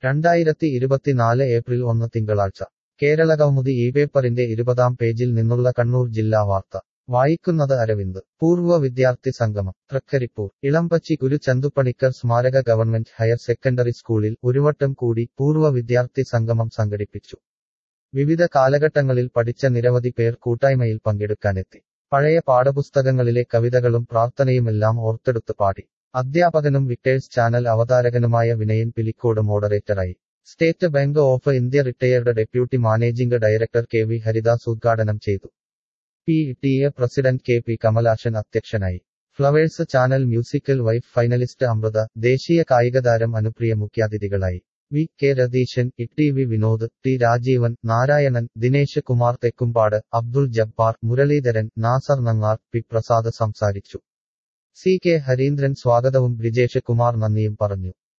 രണ്ടായിരത്തി ഇരുപത്തിനാല് ഏപ്രിൽ ഒന്ന് തിങ്കളാഴ്ച കേരളകൗമുദി ഈ പേപ്പറിന്റെ ഇരുപതാം പേജിൽ നിന്നുള്ള കണ്ണൂർ ജില്ലാ വാർത്ത വായിക്കുന്നത് അരവിന്ദ് പൂർവ്വ വിദ്യാർത്ഥി സംഗമം തൃക്കരിപ്പൂർ ഇളമ്പച്ചി ഗുരു ചന്തുപ്പണിക്കർ സ്മാരക ഗവൺമെന്റ് ഹയർ സെക്കൻഡറി സ്കൂളിൽ ഒരുവട്ടം കൂടി പൂർവ്വ വിദ്യാർത്ഥി സംഗമം സംഘടിപ്പിച്ചു വിവിധ കാലഘട്ടങ്ങളിൽ പഠിച്ച നിരവധി പേർ കൂട്ടായ്മയിൽ പങ്കെടുക്കാനെത്തി പഴയ പാഠപുസ്തകങ്ങളിലെ കവിതകളും പ്രാർത്ഥനയുമെല്ലാം ഓർത്തെടുത്ത് പാടി അധ്യാപകനും വിക്ടേഴ്സ് ചാനൽ അവതാരകനുമായ വിനയൻ പിലിക്കോട് മോഡറേറ്ററായി State Bank of India retired deputy managing director K V Haridas ഉദ്ഘാടനം ചെയ്തു P T A president K P Kamalasan അധ്യക്ഷനായി Flowers channel musical wife finalist Amritha ദേശീയ കായികതാരം അനുപ്രിയ മുഖ്യാതിഥികളായി V K Ratheesan E V Vinod T Rajeevan Narayanan Dinesh Kumar Thekkumpad Abdul Jabbar Muraleedharan Nasar Nangar P Prasad സംസാരിച്ചു സി കെ ഹരീന്ദ്രൻ സ്വാഗതവും ബ്രിജേഷ് കുമാർ നന്ദിയും പറഞ്ഞു